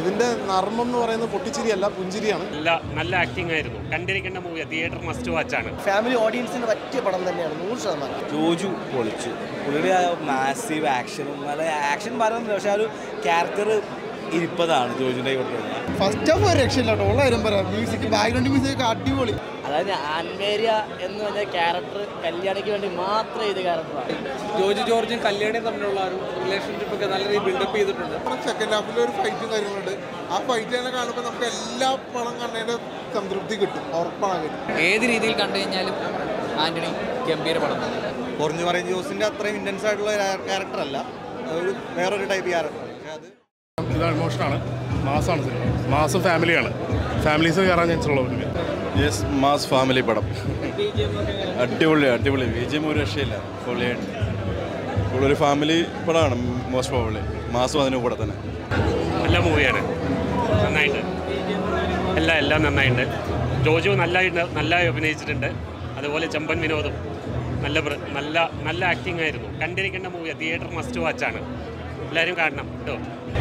ഇതിന്റെ നർമ്മം എന്ന് പറയുന്നത് പൊട്ടിച്ചിരിയല്ല പുഞ്ചിരിയാണ് നല്ല നല്ല ആക്ടിംഗ് ആയിരുന്നു കണ്ടിരിക്കേണ്ട മൂവി തിയേറ്റർ മസ്റ്റ് വാച്ച് ആണ് ഫാമിലി ഓഡിയൻസിന് പറ്റിയ പടം തന്നെയാണ് നൂറ് ശതമാനം ജോജു പൊളിച്ചു പുള്ളിയുടെ ആ മാസീവ് ആക്ഷനും നല്ല ആക്ഷൻ പറയുന്നില്ല പക്ഷെ ആ ഒരു ക്യാരക്ടർ ഇരിപ്പതാണ് ജോജുൻ്റെ കൊടുക്കുന്നത് ഫസ്റ്റ് ഹാഫ് ഒരു രക്ഷയില്ല കേട്ടോ ഉള്ള കാര്യം പറയാം മ്യൂസിക് ബാക്ക്ഗ്രൗണ്ട് മ്യൂസിക് അടിപൊളി അതായത് ആൻമേരിയ എന്ന് പറഞ്ഞ ക്യാരക്ടർ കല്യാണിക്ക് വേണ്ടി മാത്രം ചെയ്ത ക്യാരക്ടറാണ് ജോർജ് ജോർജും കല്യാണിയും തമ്മിലുള്ള ഒരു റിലേഷൻഷിപ്പ് ഒക്കെ നല്ല രീതിയിൽ ബിൽഡപ്പ് ചെയ്തിട്ടുണ്ട് സെക്കൻഡ് ഹാഫിൽ ഒരു ഫൈറ്റും കാര്യങ്ങളുണ്ട് ആ ഫൈറ്റ് തന്നെ കാണുമ്പോൾ നമുക്ക് എല്ലാ പണം കണ്ടതിന്റെ സംതൃപ്തി കിട്ടും ഉറപ്പാണ് കിട്ടും ഏത് രീതിയിൽ കണ്ടു കഴിഞ്ഞാലും ആന്റണി ഗംഭീര പടം കുറഞ്ഞു പറയും ജോസിൻ്റെ അത്രയും ഇൻറ്റൻസ് ആയിട്ടുള്ള ക്യാരക്ടർ അല്ല ഒരു വേറൊരു ടൈപ്പ് ക്യാരക്ടർ പക്ഷേ അത് ഇത് ഇമോഷനാണ് മാസമാണ് സിനിമ മാസം ഫാമിലിയാണ് ഫാമിലീസ് കയറാൻ ചാൻസ് ഉള്ള ഫിലിം യെസ് മാസ് ഫാമിലി പടം അടിപൊളി അടിപൊളി വിജയം ഒരു രക്ഷയില്ല പൊളിയായിട്ട് ഇവിടെ ഒരു ഫാമിലി പടമാണ് മോസ്റ്റ് പ്രോബ്ലി മാസം അതിന് കൂടെ തന്നെ നല്ല മൂവിയാണ് നന്നായിട്ട് എല്ലാം എല്ലാം നന്നായിട്ടുണ്ട് ജോജു നല്ലതായിട്ട് നല്ലതായി അഭിനയിച്ചിട്ടുണ്ട് അതുപോലെ ചെമ്പൻ വിനോദും നല്ല പ്ര- നല്ല നല്ല ആക്ടിംഗ് ആയിരുന്നു കണ്ടിരിക്കേണ്ട മൂവി തിയേറ്റർ മസ്റ്റ് വാച്ച് ആണ് എല്ലാവരും കാണണം കേട്ടോ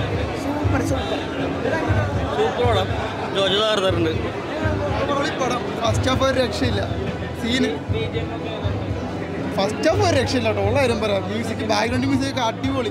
സൂപ്പർ പടം ജോർജ് തകർത്തിട്ടുണ്ട് അടിപൊളി പടം ഫസ്റ്റ് ഹാഫ് ഒരു രക്ഷയില്ല സീന് ഫസ്റ്റ് ഹാഫ് ഒരു രക്ഷയില്ല കേട്ടോ ഉള്ള കാര്യം പറയാം മ്യൂസിക് ബാക്ക്ഗ്രൗണ്ട് മ്യൂസിക് അടിപൊളി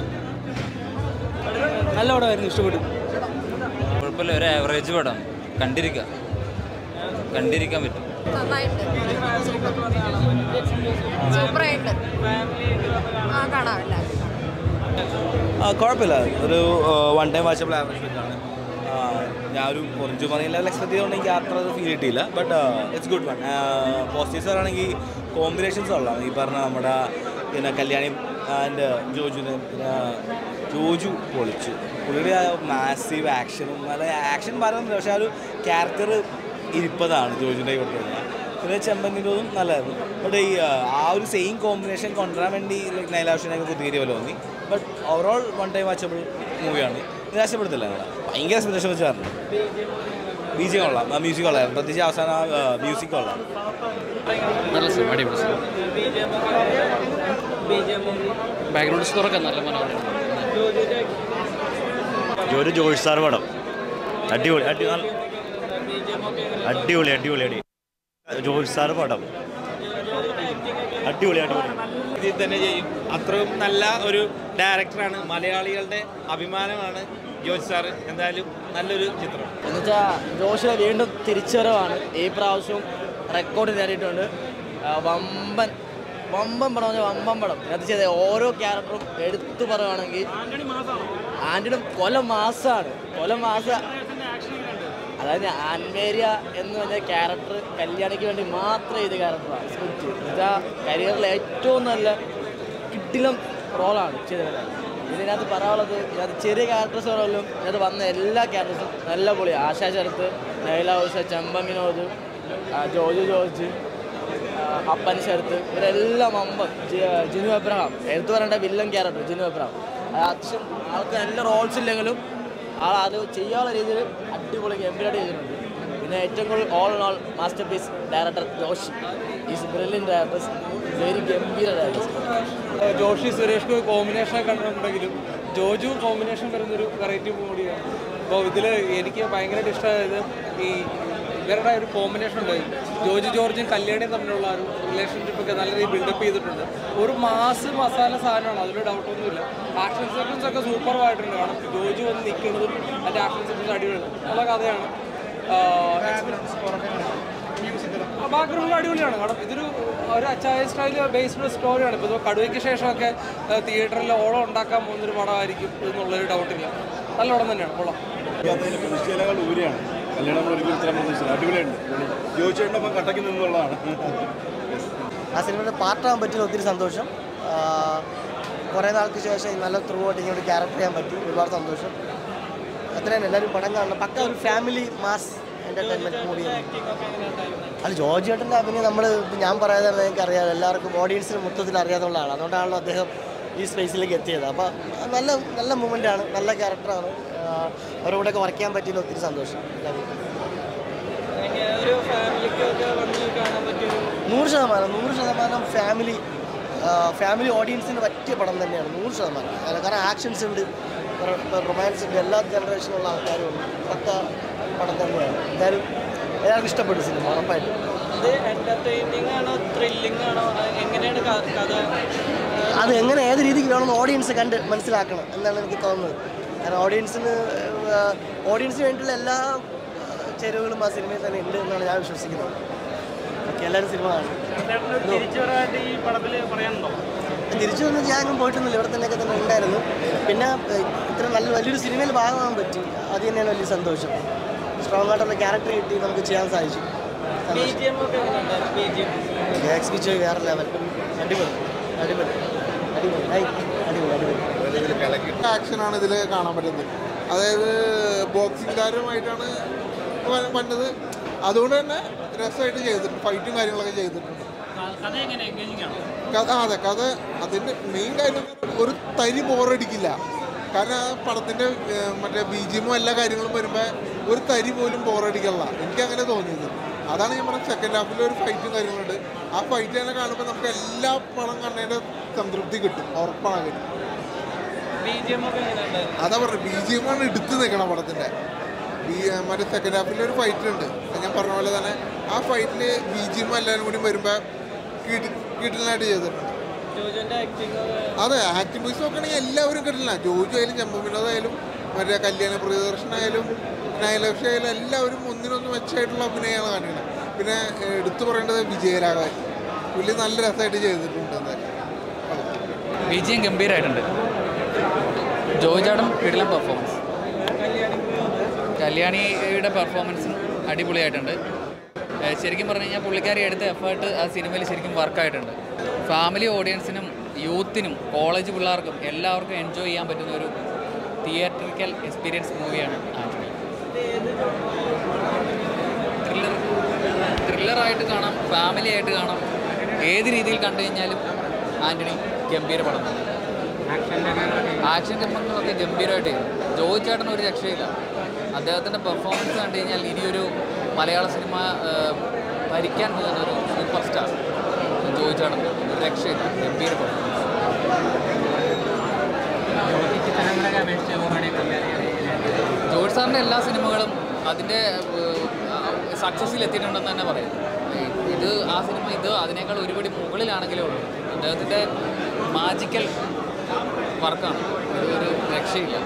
നല്ല പടമായിരുന്നു ഇഷ്ടപ്പെട്ടു കുഴപ്പമില്ല ഒരു ആവറേജ് പടം കണ്ടിരിക്കാം കണ്ടിരിക്കാൻ പറ്റും നന്നായിട്ടുണ്ട് സൂപ്പറായിട്ട് ആ കാണാം എല്ലാവരും ആ കുഴപ്പമില്ല ഒരു വൺ ടൈം വാച്ചബിൾ ആവറേജ് ആണ് ഞാൻ ഒരു കുറച്ച് പറഞ്ഞ ലെവൽ എക്സ്പെക്ട് ചെയ്തുകൊണ്ട് എനിക്ക് അത്ര ഫീൽ കിട്ടിയില്ല but it's good one positives ആണെങ്കിൽ കോമ്പിനേഷൻസ് ഉള്ളതാണ് ഈ പറഞ്ഞ നമ്മുടെ പിന്നെ കല്യാണി ആൻഡ് ജോജുന് പിന്നെ ജോജു പൊളിച്ചു പുള്ളിയുടെ ആ മാസീവ് ആക്ഷനും നല്ല ആക്ഷൻ പറയുന്നില്ല പക്ഷെ ആ ഒരു ക്യാരക്ടർ ഇരിപ്പതാണ് ജോജുൻ്റെ കൊടുക്കുന്നത് പിന്നെ ചെമ്പന്നിൻ്റെതും നല്ലതായിരുന്നു ബട്ട് ഈ ആ, ആ ഒരു സെയിം കോമ്പിനേഷൻ കൊണ്ടുവരാൻ വേണ്ടി ലൈക്ക് നൈലാവശ്യനൊക്കെ കുത്തിയേരി പോലെ തോന്നി but overall one time watchable മൂവിയാണ് നിരാശപ്പെടുത്തില്ല ഞങ്ങളെ ഭയങ്കര എക്സ്പെക്ടേഷൻ വെച്ച് പറഞ്ഞു ബി ജി കൊള്ളാം ആ മ്യൂസിക് കൊള്ളാം പ്രത്യേകിച്ച് അവസാനം മ്യൂസിക് കൊള്ളാം നല്ല സിനിമ അടിപൊളി സിനിമ ബാക്ക്ഗ്രൗണ്ട് സ്കോറൊക്കെ നല്ല മനോഹരം ഒരു ജോർജ് സാർ പടം അടിപൊളി അടി നല്ല- അടിപൊളി അടിപൊളി അടി ജോർജ് സാർ പടം അടിപൊളി അടിപൊളി ഇതിൽ തന്നെ ചെയ്യും അത്രയും നല്ല ഒരു ഡയറക്ടറാണ് മലയാളികളുടെ അഭിമാനമാണ് ജോർജ് സാറ് എന്തായാലും നല്ലൊരു ചിത്രം എന്നുവെച്ചാൽ ജോഷിലെ വീണ്ടും തിരിച്ചുവരവാണ് ഈ പ്രാവശ്യവും റെക്കോർഡ് നേടിയിട്ടുണ്ട് ആ, വമ്പൻ വമ്പൻ പടം എന്ന് പറഞ്ഞാൽ വമ്പൻ പടം അത് ചെയ്ത ഓരോ ക്യാരക്ടറും എടുത്തു പറയുവാണെങ്കിൽ ആൻറ്റിയുടെ കൊല മാസമാണ് കൊല മാസ അതായത് ആൻമേരിയ എന്ന് പറഞ്ഞ ക്യാരക്ടർ കല്യാണിക്ക് വേണ്ടി മാത്രം ചെയ്ത ക്യാരക്ടറാണ് സ്ക്രിപ്റ്റ് എന്നുവെച്ചാൽ കരിയറിലെ ഏറ്റവും നല്ല കിട്ടിലും റോളാണ് ചെയ്തത് ഇതിനകത്ത് പറയാനുള്ളത് ഇതിനകത്ത് ചെറിയ ക്യാരക്ടേഴ്സ് ആണെങ്കിലും ഇതിനകത്ത് വന്ന എല്ലാ ക്യാരക്ടേഴ്സും നല്ല പൊളിയാണ് ആശാ ശരത്ത് നൈല ഉഷ ചെമ്പൻ വിനോദ് ആ, ജോജു ജോർജ് ആ, അപ്പൻ ശരത്ത് ഇവരെല്ലാം അമ്പം ജി- ജിനു എബ്രഹാം എടുത്തു പറയേണ്ട വില്ലൻ ക്യാരക്ടർ ജിനു എബ്രഹാം അത് അത്യാവശ്യം ആൾക്ക് നല്ല റോൾസ് ഇല്ലെങ്കിലും ആൾ അത് ചെയ്യാനുള്ള രീതിയിൽ അടിപൊളി ഗംഭീരമായിട്ട് ചെയ്തിട്ടുണ്ട് പിന്നെ ഏറ്റവും കൂടുതൽ all in all master piece director Joshi is brilliant directors very ഗംഭീര ഡയറക്ടേഴ്സ് ജോഷി സുരേഷ് ഗോപി കോമ്പിനേഷൻ കണ്ടിട്ടുണ്ടെങ്കിലും ജോജു കോമ്പിനേഷൻ വരുന്നൊരു വെറൈറ്റി കൂടിയാണ് അപ്പോൾ ഇതിൽ എനിക്ക് ഭയങ്കരമായിട്ട് ഇഷ്ടമായത് ഈ ഇവരുടെ ഒരു കോമ്പിനേഷൻ ഉണ്ട് ജോജു ജോർജും കല്യാണിയും തമ്മിലുള്ള ഒരു റിലേഷൻഷിപ്പ് ഒക്കെ നല്ല രീതിയിൽ ബിൽഡപ്പ് ചെയ്തിട്ടുണ്ട് ഒരു മാസ് മസാല സാധനമാണ് അതിൽ ഡൗട്ടൊന്നുമില്ല ആക്ഷൻ സെക്വൻസ് ഒക്കെ സൂപ്പറായിട്ടുണ്ട് കാരണം ജോജു വന്ന് നിൽക്കുന്നതും അതിൻ്റെ ആക്ഷൻ സെക്വൻസ് അടിപൊളിയാണ് നല്ല കഥയാണ് ബാക്ക്ഗ്രൗണ്ട് അടിപൊളിയാണ് കാരണം ഇതൊരു ഒരു അച്ചായ സ്റ്റൈൽ ബേസ്ഡ് സ്റ്റോറിയാണ് ഇപ്പോൾ കടുവയ്ക്ക് ശേഷമൊക്കെ തിയേറ്ററിൽ ഓളം ഉണ്ടാക്കാൻ പോകുന്നൊരു പടമായിരിക്കും എന്നുള്ളൊരു ഡൗട്ടില്ല നല്ല പടം തന്നെയാണ് കൊള്ളാം പ്രതിഷേധങ്ങൾ ഊരിയാണ് കല്യാണം ഒരിക്കലും ഇത്ര പ്രതീക്ഷിച്ചില്ല അടിപൊളിയുണ്ട് ജോയിച്ചേട്ടനൊപ്പം കട്ടക്ക് നിന്നുള്ളതാണ് ആ സിനിമയുടെ പാർട്ടാകാൻ പറ്റിയത് ഒത്തിരി സന്തോഷം ആ, കുറേ നാൾക്ക് ശേഷം നല്ല ത്രൂ ആയിട്ട് ഇങ്ങനെ ഒരു ക്യാരക്ടർ ചെയ്യാൻ പറ്റി ഒരുപാട് സന്തോഷം അത്രയും എല്ലാവരും പടം കാണണം പക്ക ഒരു ഫാമിലി മാസ് എൻ്റർടൈൻമെൻറ്റ് മൂവിയാണ് അല്ല ജോർജ് ചേട്ടൻ്റെ അഭിനയം നമ്മൾ ഞാൻ പറയാതെ തന്നെ എനിക്ക് അറിയാം എല്ലാവർക്കും ഓഡിയൻസിന് മൊത്തത്തിൽ അറിയാവുന്ന ആളാണ് അതുകൊണ്ടാണല്ലോ അദ്ദേഹം ഈ സ്പേസിലേക്ക് എത്തിയത് അപ്പോൾ നല്ല നല്ല മൂമെൻ്റ് ആണ് നല്ല ക്യാരക്ടറാണ് അവരുടെ കൂടെയൊക്കെ വർക്ക് ചെയ്യാൻ പറ്റിയതിൽ ഒത്തിരി സന്തോഷം നൂറ് ശതമാനം നൂറ് ശതമാനം ഫാമിലി ഫാമിലി ഓഡിയൻസിന് പറ്റിയ പടം തന്നെയാണ് നൂറ് ശതമാനം അല്ല, കാരണം ആക്ഷൻസ് ഉണ്ട് റൊമാൻസ് ഉണ്ട് എല്ലാ ജനറേഷനിലുള്ള ആൾക്കാരും ഉണ്ട് പക്ക പടം തന്നെയാണ് എന്തായാലും എല്ലാവർക്കും ഇഷ്ടപ്പെട്ടു സിനിമ ഉറപ്പായിട്ടും ഇത് എന്റർടൈനിങ് ആണോ ത്രില്ലിംഗ് ആണോ അത് എങ്ങനെയാണ് ക- കഥ അത് എങ്ങനെ ഏത് രീതിക്ക് വേണമെന്ന് ഓഡിയൻസ് കണ്ട് മനസ്സിലാക്കണം എന്നാണ് എനിക്ക് തോന്നുന്നത് കാരണം ഓഡിയൻസിന് ഓഡിയൻസിന് വേണ്ടിയുള്ള എല്ലാ ആ, ചേരുവകളും ആ സിനിമയിൽ തന്നെ ഉണ്ട് എന്നാണ് ഞാൻ വിശ്വസിക്കുന്നത് ഓക്കെ എല്ലാവരും സിനിമ കാണും ഈ പടത്തിൽ പറയാനുണ്ടോ തിരിച്ചു വന്ന് ഞാനും പോയിട്ടൊന്നുമില്ല ഇവിടെ തന്നെയൊക്കെ തന്നെ ഉണ്ടായിരുന്നു പിന്നെ ഏഹ്, ഇത്ര നല്ല വലിയൊരു സിനിമയിൽ ഭാഗമാകാൻ പറ്റി അത് തന്നെയാണ് വലിയ സന്തോഷം സ്ട്രോങ് ആയിട്ടുള്ള ക്യാരക്ടർ കിട്ടി നമുക്ക് ചെയ്യാൻ സാധിച്ചു ബി ജി എം ഒക്കെ എങ്ങനെയുണ്ടായിരുന്നു ബി ജി എം എക്സ്പിച്ച് വേറെ ലെവൽ അടിപൊളി അടിപൊളി അടിപൊളി ഹൈ, അടിപൊളി അടിപൊളി ആക്ഷനാണ് ഇതിൽ കാണാൻ പറ്റുന്നത് അതായത് ബോക്സിംഗ് താരമായിട്ടാണ് വ- വന്നത് അതുകൊണ്ട് തന്നെ രസമായിട്ട് ചെയ്തിട്ടുണ്ട് ഫൈറ്റും കാര്യങ്ങളൊക്കെ ചെയ്തിട്ടുണ്ട് കഥ എങ്ങനെ എൻഗേജിങ് ആണോ കഥ ആ, അതെ കഥ അതിൻ്റെ മെയിൻ കാര്യം ഒരു തരി ബോറടിക്കില്ല കാരണം ആ പടത്തിൻ്റെ മറ്റേ ബി ജിഎമ്മും എല്ലാ കാര്യങ്ങളും വരുമ്പോൾ ഒരു തരി പോലും ബോറടിക്കില്ല എനിക്ക് അങ്ങനെ തോന്നിയത് അതാണ് ഞാൻ പറഞ്ഞത് സെക്കൻഡ് ഹാഫിൽ ഒരു ഫൈറ്റും കാര്യങ്ങളുണ്ട് ആ ഫൈറ്റ് തന്നെ കാണുമ്പോൾ നമുക്ക് എല്ലാ പടം കണ്ടതിൻ്റെ സംതൃപ്തി കിട്ടും ഉറപ്പാണ് അതിന് ബി ജി എം ഒക്കെ എങ്ങനെയുണ്ടായിരുന്നു അതാ പറഞ്ഞത് ബി ജി എം ആണ് എടുത്ത് നിൽക്കണം പടത്തിൻ്റെ ബി മറ്റേ സെക്കൻഡ് ഹാഫിൽ ഒരു ഫൈറ്റ് ഉണ്ട് അത് ഞാൻ പറഞ്ഞ പോലെ തന്നെ ആ ഫൈറ്റിൽ ബി ജി എം എല്ലാവരും കൂടി വരുമ്പോൾ കിടി കിടിലായിട്ട് ചെയ്തിട്ടുണ്ട് ജോജോന്റെ ആക്ടിങ് അതെ ആക്ടിംഗ് വോയിസ് നോക്കുകയാണെങ്കിൽ എല്ലാവരും കിട്ടില്ല ജോജു ആയാലും ജമ്പ വിനോദ് ആയാലും മറ്റേ കല്യാണ പ്രിയദർശനായാലും നയലക്ഷ ആയാലും എല്ലാവരും ഒന്നിനൊന്ന് മെച്ചമായിട്ടുള്ള അഭിനയമാണ് കാണിക്കുന്നത് പിന്നെ ഏഹ്, എടുത്തു പറയേണ്ടത് വിജയരാഘവൻ പുള്ളി നല്ല രസമായിട്ട് ചെയ്തിട്ടുണ്ട് എന്തായാലും വിജയം ഗംഭീരമായിട്ടുണ്ട് ജോജാടം കിടിലം പെർഫോമൻസ് കല്യാണിയുടെ പെർഫോമൻസും അടിപൊളിയായിട്ടുണ്ട് ഏഹ് ശരിക്കും പറഞ്ഞു കഴിഞ്ഞാൽ പുള്ളിക്കാരി എടുത്ത എഫേർട്ട് ആ സിനിമയിൽ ശരിക്കും വർക്കായിട്ടുണ്ട് ഫാമിലി ഓഡിയൻസിനും യൂത്തിനും കോളേജ് പിള്ളേർക്കും എല്ലാവർക്കും എൻജോയ് ചെയ്യാൻ പറ്റുന്ന ഒരു തിയേറ്ററിക്കൽ എക്സ്പീരിയൻസ് മൂവിയാണ് ആന്റണി ത്രില്ലർ ത്രില്ലറായിട്ട് കാണാം ഫാമിലി ആയിട്ട് കാണാം ഏത് രീതിയിൽ കണ്ടു കഴിഞ്ഞാലും ആന്റണി ഗംഭീര പടം തന്നെ ആക്ഷൻ രംഗങ്ങളൊക്കെ ഗംഭീരമായിട്ട് ചെയ്തു ജോയി ചേട്ടൻ ഒരു രക്ഷയില്ല അദ്ദേഹത്തിൻ്റെ പെർഫോമൻസ് കണ്ടു കഴിഞ്ഞാൽ ഇനിയൊരു മലയാള സിനിമ ആ, ഭരിക്കാൻ പോകുന്ന ഒരു സൂപ്പർ സ്റ്റാർ ജോയി ചേട്ടൻ ഒരു രക്ഷയില്ല ഗംഭീര പെർഫോമൻസ് ജോർജ് സാറിൻ്റെ എല്ലാ സിനിമകളും അതിൻ്റെ സക്സസ്സിൽ എത്തിയിട്ടുണ്ടെന്ന് തന്നെ പറയാം ഈ- ഇത് ആ സിനിമ ഇത് അതിനേക്കാൾ ഒരുപടി മുകളിലാണെങ്കിലേ ഉള്ളൂ അദ്ദേഹത്തിൻ്റെ മാജിക്കൽ വർക്കാണ് ഇത് ഒരു രക്ഷയില്ല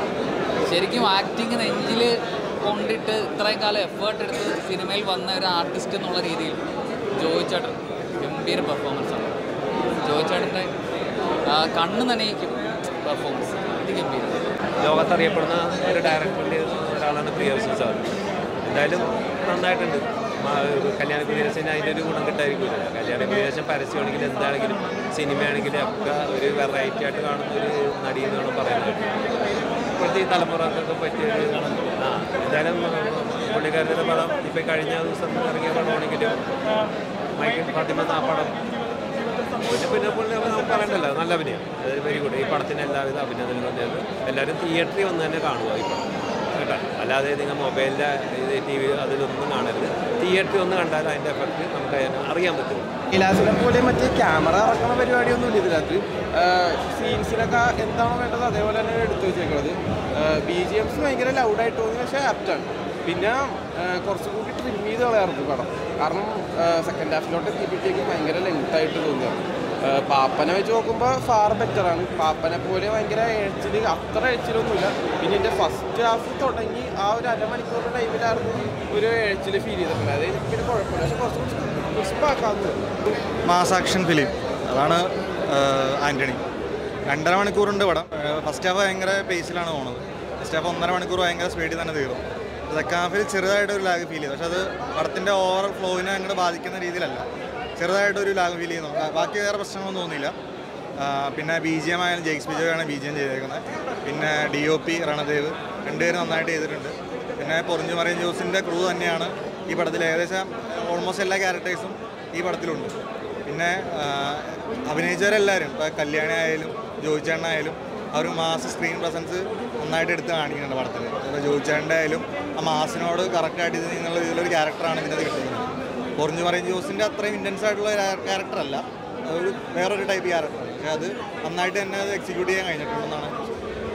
ശരിക്കും ആക്ടിങ് നെഞ്ചിൽ കൊണ്ടിട്ട് ഇത്രയും കാലം എഫേർട്ട് എടുത്ത് സിനിമയിൽ വന്ന ഒരു ആർട്ടിസ്റ്റ് എന്നുള്ള രീതിയിൽ ജോയ് ചേട്ടൻ ഗംഭീര പെർഫോമൻസാണ് ജോയ് ചേട്ടൻ്റെ ആ, കണ്ണ് നനയിക്കും പെർഫോമൻസ് ഇത് ഗംഭീരം ലോകത്തറിയപ്പെടുന്ന ഒരു ഡയറക്ടറിൻ്റെ ഒരാളാണ് പ്രിയദർശൻ സാർ എന്തായാലും നന്നായിട്ടുണ്ട് മാ- ഒരു കല്യാണ പ്രിയദർശന് അതിൻ്റെ ഒരു ഗുണം കിട്ടായിരിക്കില്ല കല്യാണ പ്രിയദർശൻ പരസ്യമാണെങ്കിലും എന്താണെങ്കിലും സിനിമയാണെങ്കിലും ഒക്കെ ഒരു വെറൈറ്റി ആയിട്ട് കാണുന്ന ഒരു നടി എന്നാണ് പറയുന്നത് ഇപ്പോഴത്തെ ഈ തലമുറക്കൊക്കെ പറ്റിയ ഒരു ആ എന്തായാലും പുള്ളിക്കാരുടെ പടം ഇപ്പം കഴിഞ്ഞ ദിവസം ഇറങ്ങിയ പടമാണെങ്കിലും മൈക്കിൾ ഫാത്തിമ ആ പടം പിന്നെ പിന്നെ പുള്ളി നമുക്ക് പറയണ്ടല്ലോ നല്ല അഭിനയം അതായത് വെരി ഗുഡ് ഈ പടത്തിന് എല്ലാവിധ അഭിനന്ദനങ്ങളും നേരുന്നു എല്ലാവരും തിയേറ്ററിൽ വന്ന് തന്നെ കാണുക ഈ പടം കേട്ടോ അല്ലാതെ നിങ്ങൾ മൊബൈലിൻ്റെ ഇത് ടി വി അതിലൊന്നും കാണരുത് തിയേറ്ററിൽ ഒന്ന് കണ്ടാൽ അതിൻ്റെ എഫക്റ്റ് നമുക്ക് അതിന് അറിയാൻ പറ്റും ഇലാസിനെ പോലെ മറ്റേ ക്യാമറ ഇറക്കണ പരിപാടിയൊന്നും ഇല്ല ഇതിനകത്ത് സീൻസിനൊക്കെ എന്താണോ വേണ്ടത് അതേപോലെ തന്നെ എടുത്തു വെച്ചേക്കുന്നത് ബി ജി എംസ് ഭയങ്കര ലൗഡായിട്ട് തോന്നി പക്ഷേ ആപ്റ്റാണ് പിന്നെ ആ, കുറച്ചും കൂടി ട്രിം ചെയ്ത് കളയാറുണ്ട് പടം കാരണം സെക്കൻഡ് ഹാഫിലോട്ട് എത്തിയപ്പോഴത്തേക്കും ഭയങ്കര ലെങ്തായിട്ട് തോന്നിയാണ് ആ, പാപ്പനെ വെച്ച് നോക്കുമ്പോൾ ഫാർ ബെറ്ററാണ് പാപ്പനെ പോലെ ഭയങ്കര എഴുച്ചിൽ അത്ര എഴുച്ചിലൊന്നുമില്ല പിന്നെ എൻ്റെ ഫസ്റ്റ് ഹാഫ് തുടങ്ങി ആ ഒരു അരമണിക്കൂറിൻ്റെ ടൈമിലായിരുന്നു ഒരു എഴുച്ചിൽ ഫീൽ ചെയ്തിട്ടുണ്ട് അത് എനിക്ക് പിന്നെ കുഴപ്പമില്ല പക്ഷെ കുറച്ചും കൂടി ക്രിസ്പാക്കാവുന്നത് മാസ് ആക്ഷൻ ഫിലിം അതാണ് ആഹ്, ആൻ്റണി രണ്ടര മണിക്കൂറുണ്ട് പടം ഫസ്റ്റ് ഹാഫ് ഭയങ്കര പേസിലാണ് പോകുന്നത് ഫസ്റ്റ് ഹാഫ് ഒന്നര മണിക്കൂർ ഭയങ്കര സ്പീഡിൽ തന്നെ തീരും സെക്കൻഡ് ഹാഫിൽ ചെറുതായിട്ട് ഒരു ലാഗ് ഫീൽ ചെയ്തു പക്ഷെ അത് പടത്തിൻ്റെ ഓവർ ഫ്ലോവിനെ അങ്ങോട്ട് ബാധിക്കുന്ന രീതിയിലല്ല ചെറുതായിട്ടൊരു ലാഗ് ഫീൽ ചെയ്യുന്നു ആ, ബാക്കി വേറെ പ്രശ്നങ്ങളൊന്നും തോന്നിയില്ല ആ, പിന്നെ ബി ജി എം ആയാലും ജെയ്ക്സ് ബിജോയാണ് ബി ജി എം ചെയ്തേക്കുന്നത് പിന്നെ ഡി ഒ പി രണദേവ് രണ്ടുപേരും നന്നായിട്ട് ചെയ്തിട്ടുണ്ട് പിന്നെ പൊറിഞ്ഞു മറിയൻ ജോസിൻ്റെ ക്രൂ തന്നെയാണ് ഈ പടത്തിൽ ഏകദേശം ഓൾമോസ്റ്റ് എല്ലാ ക്യാരക്ടേഴ്സും ഈ പടത്തിലുണ്ട് പിന്നെ ആ, അഭിനയിച്ചവരെല്ലാവരും ഇപ്പോൾ കല്യാണി ആയാലും ജോയിച്ചേണ്ണായാലും ആ ഒരു മാസ് സ്ക്രീൻ പ്രസൻസ് നന്നായിട്ട് എടുത്ത് കാണിക്കുന്നുണ്ട് പടത്തിൽ ഇപ്പോൾ ജോയിച്ചേണ്ട ആയാലും ആ മാസിനോട് കറക്റ്റായിട്ട് ഇത് നിന്നുള്ള ഇതിലൊരു ക്യാരക്ടറാണ് ഇതിനകത്ത് കിട്ടുന്നത് പൊറിഞ്ഞു പറയും ജോസിൻ്റെ അത്രയും ഇൻറ്റൻസ് ആയിട്ടുള്ള ക്യാരക്ടറല്ല ഒരു വേറൊരു ടൈപ്പ് ക്യാരക്ടർ പക്ഷേ അത് നന്നായിട്ട് തന്നെ അത് എക്സിക്യൂട്ട് ചെയ്യാൻ കഴിഞ്ഞിട്ടുണ്ടെന്നാണ്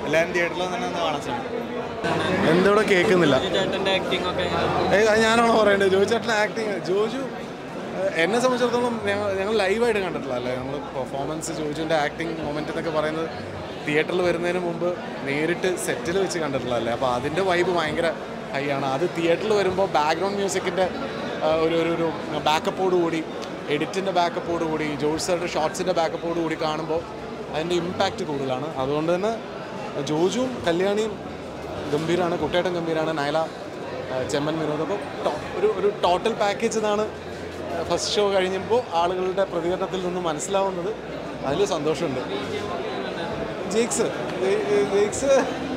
എല്ലാവരും തിയേറ്ററിൽ തന്നെ ഒന്ന് കാണാൻ ശ്രമിക്കും എന്തോടെ കേൾക്കുന്നില്ല ചേട്ടൻ്റെ ആക്ടിംഗ് ഒക്കെ ഏ അത് ഞാനാണോ പറയേണ്ടത് ജോജു ചേട്ടൻ ആക്ടിങ് ജോജു ഏഹ്, എന്നെ സംബന്ധിച്ചിടത്തോളം ഞങ്ങൾ ഞങ്ങൾ ലൈവായിട്ട് കണ്ടിട്ടില്ല അല്ലേ ഞങ്ങൾ പെർഫോമൻസ് ജോജുവിൻ്റെ ആക്ടിങ് മൊമെൻ്റ് എന്നൊക്കെ പറയുന്നത് തിയേറ്ററിൽ വരുന്നതിന് മുമ്പ് നേരിട്ട് സെറ്റിൽ വെച്ച് കണ്ടിട്ടില്ല അല്ലേ അപ്പോൾ അതിൻ്റെ വൈബ് ഭയങ്കര ഹൈ ആണ് അത് തിയേറ്ററിൽ വരുമ്പോൾ ബാക്ക്ഗ്രൗണ്ട് മ്യൂസിക്കിൻ്റെ ഒരു ഒരു ഒരു ബാക്കപ്പോട് കൂടി എഡിറ്റിൻ്റെ ബാക്കപ്പോട് കൂടി ജോർജ് സാറിൻ്റെ ഷോർട്സിൻ്റെ ബാക്കപ്പോട് കൂടി കാണുമ്പോൾ അതിൻ്റെ ഇമ്പാക്റ്റ് കൂടുതലാണ് അതുകൊണ്ട് തന്നെ ജോജുവും കല്യാണിയും ഗംഭീരമാണ് കുട്ടേട്ടൻ ഗംഭീരമാണ് നയല ആ, ചെമ്മൻ വിനോദ് അപ്പോൾ ടോ- ഒരു ഒരു ടോട്ടൽ പാക്കേജ് എന്നാണ് ഫസ്റ്റ് ഷോ കഴിഞ്ഞപ്പോൾ ആളുകളുടെ പ്രതികരണത്തിൽ നിന്ന് മനസ്സിലാവുന്നത് അതിൽ സന്തോഷമുണ്ട് ജെയ്ക്സ് ജെ- ജെയ്ക്സ്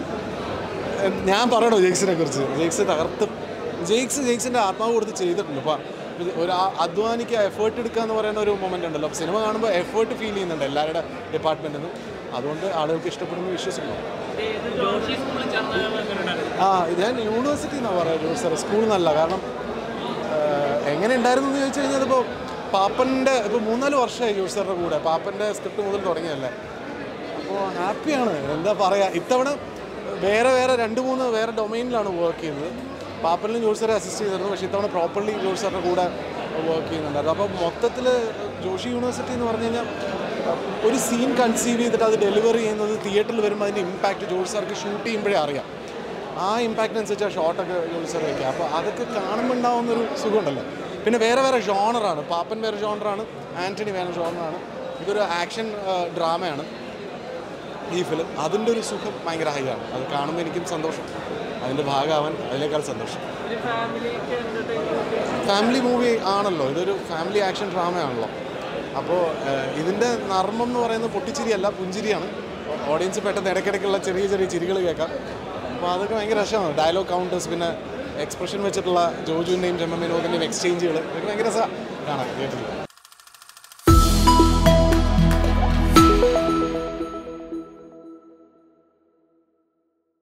എ- ഞാൻ പറയണോ ജെയ്ക്സിനെ കുറിച്ച് ജെയ്ക്സ് തകർത്ത് ജെയ്ക്സ് ജെയ്ക്സിൻ്റെ ആത്മാവ് കൊടുത്ത് ചെയ്തിട്ടുണ്ട് ഇപ്പോൾ ഒരു ആ- അധ്വാനിക്കുക എഫേർട്ട് എടുക്കുക എന്ന് പറയുന്ന ഒരു മൊമെൻ്റ് ഉണ്ടല്ലോ അപ്പോൾ സിനിമ കാണുമ്പോൾ എഫേർട്ട് ഫീൽ ചെയ്യുന്നുണ്ട് എല്ലാവരുടെ ഡിപ്പാർട്ട്മെൻറ്റിൽ നിന്നും അതുകൊണ്ട് ആളുകൾക്ക് ഇഷ്ടപ്പെടുന്നു വിശ്വസിക്കുന്നു ജോഷി സ്കൂളിൽ ചേർന്ന ആ ഇത് ഞാൻ യൂണിവേഴ്സിറ്റി എന്നാണ് പറയുന്നത് സാർ സ്കൂൾ എന്നല്ല കാരണം ആഹ്, എങ്ങനെ ഉണ്ടായിരുന്നു എന്ന് ചോദിച്ചു കഴിഞ്ഞാൽ ഇപ്പോൾ പാപ്പൻ്റെ ഇപ്പോൾ മൂന്നാല് വർഷമായി ജോഷ് സാറിൻ്റെ കൂടെ പാപ്പൻ്റെ സ്ക്രിപ്റ്റ് മുതൽ തുടങ്ങിയല്ലേ അപ്പോൾ ഹാപ്പിയാണ് എന്താ പറയുക ഇത്തവണ വേറെ വേറെ രണ്ട് മൂന്ന് വേറെ ഡൊമൈനിലാണ് വർക്ക് ചെയ്യുന്നത് പാപ്പനിലും ജോഷ് സാറെ അസിസ്റ്റ് ചെയ്തിരുന്നു പക്ഷേ ഇത്തവണ പ്രോപ്പർലി ജോഷ് സാറിൻ്റെ കൂടെ വർക്ക് ചെയ്യുന്നുണ്ടായിരുന്നു അപ്പോൾ മൊത്തത്തിൽ ജോഷി യൂണിവേഴ്സിറ്റി എന്ന് പറഞ്ഞു കഴിഞ്ഞാൽ ഒരു സീൻ കൺസീവ് ചെയ്തിട്ട് അത് ഡെലിവറി ചെയ്യുന്നത് തിയേറ്ററിൽ വരുമ്പോൾ അതിൻ്റെ ഇമ്പാക്റ്റ് ജോഷ് സാർക്ക് ഷൂട്ട് ചെയ്യുമ്പോഴേ അറിയാം ആ ഇമ്പാക്റ്റിനനുസരിച്ച് ആ ഷോട്ടൊക്കെ ജോഷി സാർ വയ്ക്കുക അപ്പോൾ അതൊക്കെ കാണുമ്പോൾ ഉണ്ടാവുന്നൊരു സുഖമുണ്ടല്ലോ പിന്നെ വേറെ വേറെ ജോണറാണ് പാപ്പൻ വേറെ ജോണറാണ് ആൻ്റണി വേറെ ജോണറാണ് ഇതൊരു ആക്ഷൻ ഡ്രാമയാണ് ഈ ഫിലിം അതിൻ്റെ ഒരു സുഖം ഭയങ്കര ഹൈ ആണ് അത് കാണുമ്പോൾ എനിക്കും സന്തോഷം അതിൻ്റെ ഭാഗമാവാൻ അതിനേക്കാൾ സന്തോഷം ഒരു ഫാമിലിക്ക് എന്റർടൈൻമെന്റ് ഫാമിലി മൂവി ആണല്ലോ ഇതൊരു ഫാമിലി ആക്ഷൻ ഡ്രാമയാണല്ലോ അപ്പോൾ ഇതിൻ്റെ നർമ്മം എന്ന് പറയുന്നത് പൊട്ടിച്ചിരിയല്ല പുഞ്ചിരിയാണ് ഓഡിയൻസ് പെട്ടെന്ന് ഇടയ്ക്കിടയ്ക്കുള്ള ചെറിയ ചെറിയ ചിരികൾ കേൾക്കാം അപ്പോൾ അതൊക്കെ ഭയങ്കര രസമാണ് ഡയലോഗ് കൗണ്ടേഴ്സ് പിന്നെ എക്സ്പ്രഷൻ വെച്ചിട്ടുള്ള ജോജുവിൻ്റെയും ജമ്മ വിനോദിൻ്റെയും എക്സ്ചേഞ്ചുകൾ ഇതൊക്കെ ഭയങ്കര രസമാണ് കാണാൻ തിയേറ്ററിൽ